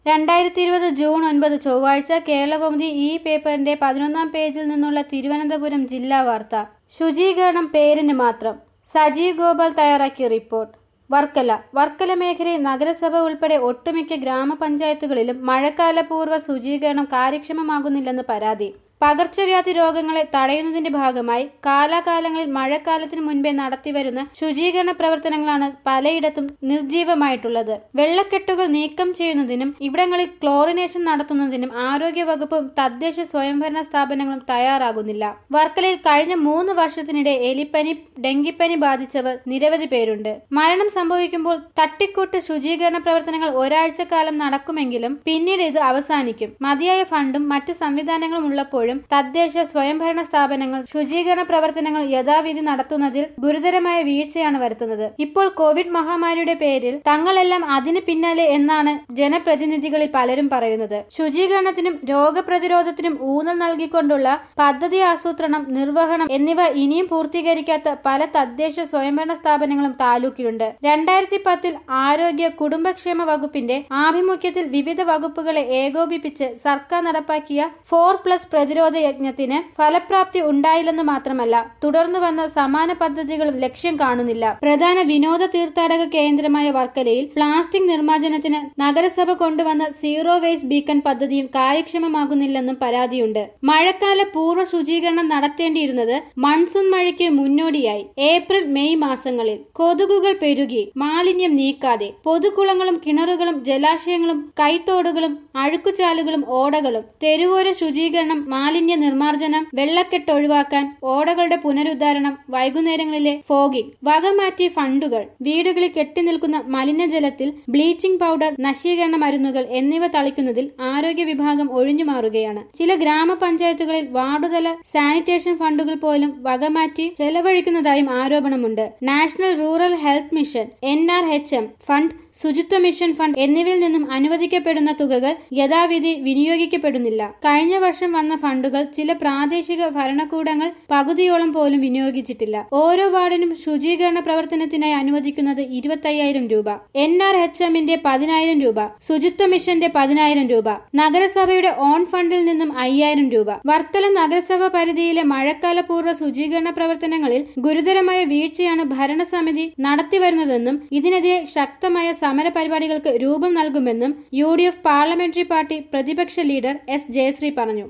രണ്ടായിരത്തി ഇരുപത് ജൂൺ ഒൻപത് ചൊവ്വാഴ്ച കേരളകൗമുദി ഈ പേപ്പറിന്റെ പതിനൊന്നാം പേജിൽ നിന്നുള്ള തിരുവനന്തപുരം ജില്ലാ വാർത്ത ശുചീകരണം പേരിന് മാത്രം സജീവ് ഗോപാൽ തയ്യാറാക്കിയ റിപ്പോർട്ട് വർക്കല വർക്കല മേഖലയിൽ നഗരസഭ ഉൾപ്പെടെ ഒട്ടുമിക്ക ഗ്രാമപഞ്ചായത്തുകളിലും മഴക്കാലപൂർവ്വ ശുചീകരണം കാര്യക്ഷമമാകുന്നില്ലെന്ന് പരാതി പകർച്ചവ്യാധി രോഗങ്ങളെ തടയുന്നതിന്റെ ഭാഗമായി കാലാകാലങ്ങളിൽ മഴക്കാലത്തിന് മുൻപേ നടത്തിവരുന്ന ശുചീകരണ പ്രവർത്തനങ്ങളാണ് പലയിടത്തും നിർജീവമായിട്ടുള്ളത് വെള്ളക്കെട്ടുകൾ നീക്കം ചെയ്യുന്നതിനും ഇവിടങ്ങളിൽ ക്ലോറിനേഷൻ നടത്തുന്നതിനും ആരോഗ്യവകുപ്പും തദ്ദേശ സ്വയംഭരണ സ്ഥാപനങ്ങളും തയ്യാറാകുന്നില്ല വർക്കലയിൽ കഴിഞ്ഞ മൂന്ന് വർഷത്തിനിടെ എലിപ്പനി ഡെങ്കിപ്പനി ബാധിച്ചവർ നിരവധി പേരുണ്ട് മരണം സംഭവിക്കുമ്പോൾ തട്ടിക്കൂട്ട് ശുചീകരണ പ്രവർത്തനങ്ങൾ ഒരാഴ്ചക്കാലം നടക്കുമെങ്കിലും പിന്നീട് ഇത് അവസാനിക്കും മതിയായ ഫണ്ടും മറ്റ് സംവിധാനങ്ങളും ഉള്ളപ്പോഴും തദ്ദേശ സ്വയംഭരണ സ്ഥാപനങ്ങൾ ശുചീകരണ പ്രവർത്തനങ്ങൾ യഥാവിധി നടത്തുന്നതിൽ ഗുരുതരമായ വീഴ്ചയാണ് വരുത്തുന്നത് ഇപ്പോൾ കോവിഡ് മഹാമാരിയുടെ പേരിൽ തങ്ങളെല്ലാം അതിന് പിന്നാലെ എന്നാണ് ജനപ്രതിനിധികളിൽ പലരും പറയുന്നത് ശുചീകരണത്തിനും രോഗപ്രതിരോധത്തിനും ഊന്നൽ നൽകിക്കൊണ്ടുള്ള പദ്ധതി ആസൂത്രണം നിർവഹണം എന്നിവ ഇനിയും പൂർത്തീകരിക്കാത്ത പല തദ്ദേശ സ്വയംഭരണ സ്ഥാപനങ്ങളും താലൂക്കിലുണ്ട് രണ്ടായിരത്തി പത്തിൽ ആരോഗ്യ കുടുംബക്ഷേമ വകുപ്പിന്റെ ആഭിമുഖ്യത്തിൽ വിവിധ വകുപ്പുകളെ ഏകോപിപ്പിച്ച് സർക്കാർ നടപ്പാക്കിയ ഫോർ പ്ലസ് പ്രതിരോധ യജ്ഞത്തിന് ഫലപ്രാപ്തി ഉണ്ടായില്ലെന്ന് മാത്രമല്ല തുടർന്നു വന്ന സമാന പദ്ധതികളും ലക്ഷ്യം കാണുന്നില്ല പ്രധാന വിനോദ തീർത്ഥാടക കേന്ദ്രമായ വർക്കലയിൽ പ്ലാസ്റ്റിക് നിർമ്മാർജ്ജനത്തിന് നഗരസഭ കൊണ്ടുവന്ന സീറോ വേസ്റ്റ് ബീക്കൺ പദ്ധതിയും കാര്യക്ഷമമാകുന്നില്ലെന്നും പരാതിയുണ്ട് മഴക്കാല പൂർവ്വ ശുചീകരണം നടത്തേണ്ടിയിരുന്നത് മൺസൂൺ മഴയ്ക്ക് മുന്നോടിയായി ഏപ്രിൽ മെയ് മാസങ്ങളിൽ കൊതുകുകൾ പെരുകി മാലിന്യം നീക്കാതെ പൊതുകുളങ്ങളും കിണറുകളും ജലാശയങ്ങളും കൈത്തോടുകളും അഴുക്കുചാലുകളും ഓടകളും തെരുവോര ശുചീകരണം മാലിന്യ നിർമ്മാർജ്ജനം വെള്ളക്കെട്ട് ഒഴിവാക്കാൻ ഓടകളുടെ പുനരുദ്ധാരണം വൈകുന്നേരങ്ങളിലെ ഫോഗിംഗ് വകമാറ്റി ഫണ്ടുകൾ വീടുകളിൽ കെട്ടിനിൽക്കുന്ന മലിനജലത്തിൽ ബ്ലീച്ചിംഗ് പൗഡർ നശീകരണ മരുന്നുകൾ എന്നിവ തളിക്കുന്നതിൽ ആരോഗ്യ വിഭാഗം ഒഴിഞ്ഞു മാറുകയാണ് ചില ഗ്രാമപഞ്ചായത്തുകളിൽ വാർഡുതല സാനിറ്റേഷൻ ഫണ്ടുകൾ പോലും വകമാറ്റി ചെലവഴിക്കുന്നതായും ആരോപണമുണ്ട് national rural health mission N R H M fund ശുചിത്വ മിഷൻ ഫണ്ട് എന്നിവയിൽ നിന്നും അനുവദിക്കപ്പെടുന്ന തുകകൾ യഥാവിധി വിനിയോഗിക്കപ്പെടുന്നില്ല കഴിഞ്ഞ വർഷം വന്ന ഫണ്ടുകൾ ചില പ്രാദേശിക ഭരണകൂടങ്ങൾ പകുതിയോളം പോലും വിനിയോഗിച്ചിട്ടില്ല ഓരോ വാർഡിനും ശുചീകരണ പ്രവർത്തനത്തിനായി അനുവദിക്കുന്നത് ഇരുപത്തയ്യായിരം രൂപ എൻ ആർ എച്ച് എമ്മിന്റെ പതിനായിരം രൂപ ശുചിത്വ മിഷന്റെ പതിനായിരം രൂപ നഗരസഭയുടെ ഓൺ ഫണ്ടിൽ നിന്നും അയ്യായിരം രൂപ വർക്കല നഗരസഭ പരിധിയിലെ മഴക്കാലപൂർവ്വ ശുചീകരണ പ്രവർത്തനങ്ങളിൽ ഗുരുതരമായ വീഴ്ചയാണ് ഭരണസമിതി നടത്തിവരുന്നതെന്നും ഇതിനെതിരെ ശക്തമായ സമര പരിപാടികൾക്ക് രൂപം നൽകുമെന്നും U D F parliamentary party പ്രതിപക്ഷ ലീഡർ എസ് ജയശ്രീ പറഞ്ഞു